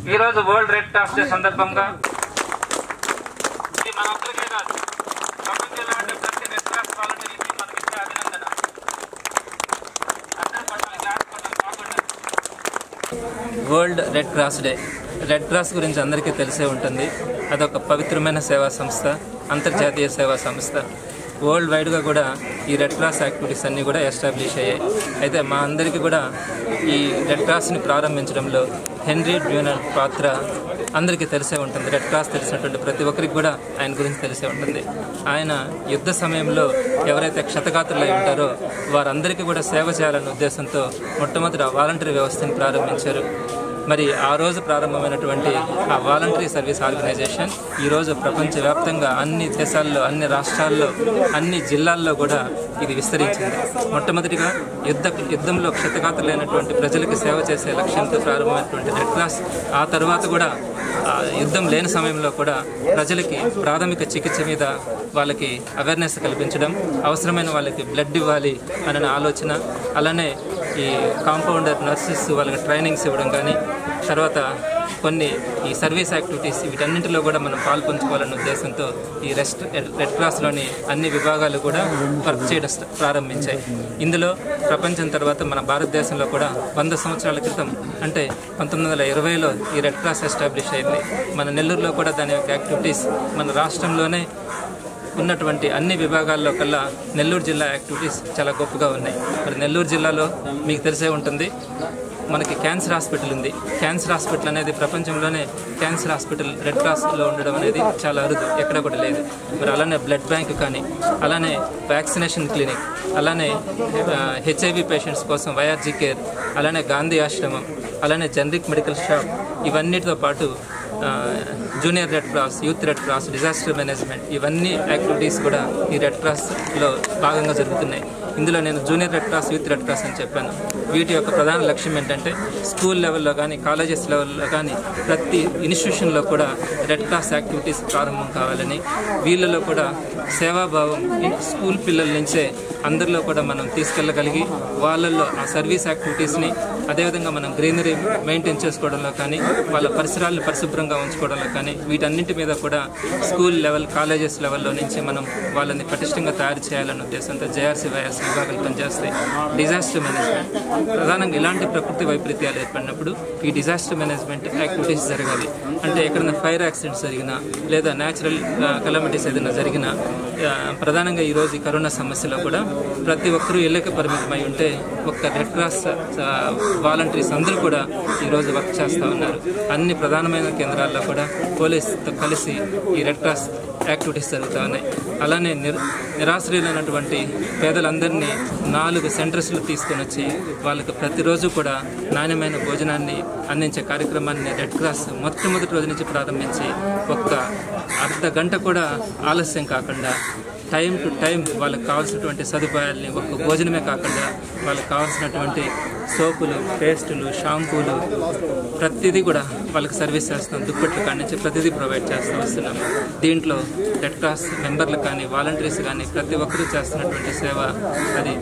ఈరోజు world red cross day సందర్భంగా ఇది మన ఒక్కరికే కాదు ప్రపంచంలో ఉండే ప్రతి రెడ్ క్రాస్ వాలంటీర్కి మనకిచ్చే అభినందన అందరూ పట్టాలి క్లాస్ పట్టాలి కాకుండా world red cross day red cross గురించి అందరికీ తెలిసే ఉంటుంది అదొక పవిత్రమైన సేవా సంస్థ అంతర్జాతీయ సేవా సంస్థ వరల్డ్ వైడ్గా కూడా ఈ రెడ్ క్రాస్ యాక్టివిటీస్ అన్నీ కూడా ఎస్టాబ్లిష్ అయ్యాయి అయితే మా అందరికీ కూడా ఈ రెడ్ క్రాస్ని ప్రారంభించడంలో హెన్రీ డ్యూనర్ పాత్ర అందరికీ తెలిసే ఉంటుంది రెడ్ క్రాస్ తెలిసినటువంటి ప్రతి ఒక్కరికి కూడా ఆయన గురించి తెలిసే ఉంటుంది ఆయన యుద్ధ సమయంలో ఎవరైతే క్షతగాత్రులై ఉంటారో వారందరికీ కూడా సేవ చేయాలనే ఉద్దేశంతో మొట్టమొదట వాలంటరీ వ్యవస్థని ప్రారంభించారు మరి ఆ రోజు ప్రారంభమైనటువంటి ఆ వాలంటరీ సర్వీస్ ఆర్గనైజేషన్ ఈరోజు ప్రపంచవ్యాప్తంగా అన్ని దేశాల్లో అన్ని రాష్ట్రాల్లో అన్ని జిల్లాల్లో కూడా ఇది విస్తరించింది మొట్టమొదటిగా యుద్ధ యుద్ధంలో క్షతగాతులైనటువంటి ప్రజలకు సేవ చేసే లక్ష్యంతో ప్రారంభమైనటువంటి రెడ్ క్రాస్ ఆ తర్వాత కూడా ఆ యుద్ధం లేని సమయంలో కూడా ప్రజలకి ప్రాథమిక చికిత్స మీద వాళ్ళకి అవేర్నెస్ కల్పించడం అవసరమైన వాళ్ళకి బ్లడ్ ఇవ్వాలి అనే ఆలోచన అలానే ఈ కాంపౌండర్ నర్సెస్ వాళ్ళకి ట్రైనింగ్స్ ఇవ్వడం కానీ తర్వాత కొన్ని ఈ సర్వీస్ యాక్టివిటీస్ వీటన్నింటిలో కూడా మనం పాల్పంచుకోవాలన్న ఉద్దేశంతో ఈ రెస్ట్ రెడ్ క్రాస్లోని అన్ని విభాగాలు కూడా వర్క్ చేయడం స్ట- ప్రారంభించాయి ఇందులో ప్రపంచం తర్వాత మన భారతదేశంలో కూడా వంద సంవత్సరాల క్రితం అంటే పంతొమ్మిది వందల ఇరవైలో ఈ రెడ్ క్రాస్ ఎస్టాబ్లిష్ అయింది మన నెల్లూరులో కూడా దాని యొక్క యాక్టివిటీస్ మన రాష్ట్రంలోనే ఉన్నటువంటి అన్ని విభాగాల్లో కల్లా నెల్లూరు జిల్లా యాక్టివిటీస్ చాలా గొప్పగా ఉన్నాయి మరి నెల్లూరు జిల్లాలో మీకు తెలిసే ఉంటుంది మనకి క్యాన్సర్ హాస్పిటల్ ఉంది క్యాన్సర్ హాస్పిటల్ అనేది ప్రపంచంలోనే క్యాన్సర్ హాస్పిటల్ రెడ్ క్రాస్లో ఉండడం అనేది చాలా అరుదు ఎక్కడ కూడా లేదు మరి అలానే బ్లడ్ బ్యాంక్ కానీ అలానే వ్యాక్సినేషన్ క్లినిక్ అలానే హెచ్ఐవి పేషెంట్స్ కోసం వైఆర్జీ కేర్ అలానే గాంధీ ఆశ్రమం అలానే జనరిక్ మెడికల్ షాప్ ఇవన్నిటితో పాటు ఆ, junior red cross youth red cross disaster management ఇవన్నీ యాక్టివిటీస్ కూడా ఈ రెడ్ క్రాస్లో భాగంగా జరుగుతున్నాయి ఇందులో నేను junior red cross youth red cross అని చెప్పాను వీటి యొక్క ప్రధాన లక్ష్యం ఏంటంటే స్కూల్ లెవెల్లో కానీ కాలేజెస్ లెవెల్లో కానీ ప్రతి ఇన్స్టిట్యూషన్లో కూడా రెడ్ క్రాస్ యాక్టివిటీస్ ప్రారంభం కావాలని వీళ్ళలో కూడా సేవాభావం ఈ స్కూల్ పిల్లల నుంచే అందరిలో కూడా మనం తీసుకెళ్ళగలిగి వాళ్ళల్లో ఆ సర్వీస్ యాక్టివిటీస్ని అదేవిధంగా మనం గ్రీనరీ మెయింటైన్ చేసుకోవడంలో కానీ వాళ్ళ పరిసరాలను పరిశుభ్రంగా ఉంచుకోవడంలో కానీ వీటన్నింటి మీద కూడా స్కూల్ లెవెల్ కాలేజెస్ లెవెల్లో నుంచి మనం వాళ్ళని పటిష్టంగా తయారు చేయాలన్న ఉద్దేశంతో జేఆర్సీ వైఎస్ విభాగాలు పనిచేస్తాయి డిజాస్టర్ మేనేజ్మెంట్ ప్రధానంగా ఇలాంటి ప్రకృతి వైపరీత్యాలు ఏర్పడినప్పుడు ఈ డిజాస్టర్ మేనేజ్మెంట్ యాక్టివిటీస్ జరగాలి అంటే ఎక్కడైనా ఫైర్ యాక్సిడెంట్స్ జరిగినా లేదా న్యాచురల్ కలమిటీస్ ఏదైనా జరిగినా ఆ, ప్రధానంగా ఈరోజు ఈ కరోనా సమస్యలో కూడా ప్రతి ఒక్కరూ ఇళ్ళకి పరిమితమై ఉంటే ఒక్క రెడ్ క్రాస్ వాలంటీర్స్ అందరూ కూడా ఈరోజు వర్క్ చేస్తూ ఉన్నారు అన్ని ప్రధానమైన కేంద్రాల్లో కూడా పోలీస్తో కలిసి ఈ రెడ్ క్రాస్ యాక్టివిటీస్ జరుగుతూ ఉన్నాయి అలానే నిర్ నిరాశ్రయులైనటువంటి పేదలందరినీ నాలుగు సెంటర్స్లో తీసుకొని వచ్చి వాళ్ళకి ప్రతిరోజు కూడా నాణ్యమైన భోజనాన్ని అందించే కార్యక్రమాన్ని రెడ్ క్రాస్ మొట్టమొదటి రోజు నుంచి ప్రారంభించి ఒక్క అర్ధ గంట కూడా ఆలస్యం కాకుండా టైం టు టైం వాళ్ళకి కావాల్సినటువంటి సదుపాయాల్ని ఒక్క భోజనమే కాకుండా వాళ్ళకి కావాల్సినటువంటి సోపులు పేస్టులు షాంపూలు ప్రతిదీ కూడా వాళ్ళకి సర్వీస్ చేస్తాం దుప్పట్లు కాడి నుంచి ప్రతిదీ ప్రొవైడ్ చేస్తూ వస్తున్నాం దీంట్లో రెడ్ క్రాస్ మెంబర్లు కానీ వాలంటీర్స్ కానీ ప్రతి ఒక్కరూ చేస్తున్నటువంటి సేవ అది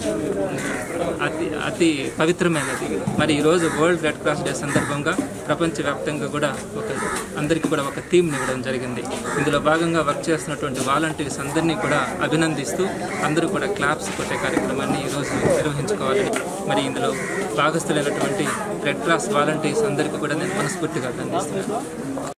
అతి అతి పవిత్రమైనది మరి ఈరోజు వరల్డ్ రెడ్ క్రాస్ డే సందర్భంగా ప్రపంచవ్యాప్తంగా కూడా ఒక అందరికీ కూడా ఒక థీమ్ని ఇవ్వడం జరిగింది ఇందులో భాగంగా వర్క్ చేస్తున్నటువంటి వాలంటీర్స్ అందరినీ కూడా అభినందిస్తూ అందరూ కూడా క్లాప్స్ కొట్టే కార్యక్రమాన్ని ఈరోజు నిర్వహించుకోవాలని మరి ఇందులో భాగస్థులైనటువంటి రెడ్ క్రాస్ వాలంటీర్స్ అందరికీ కూడా నేను మనస్ఫూర్తిగా అందిస్తున్నాను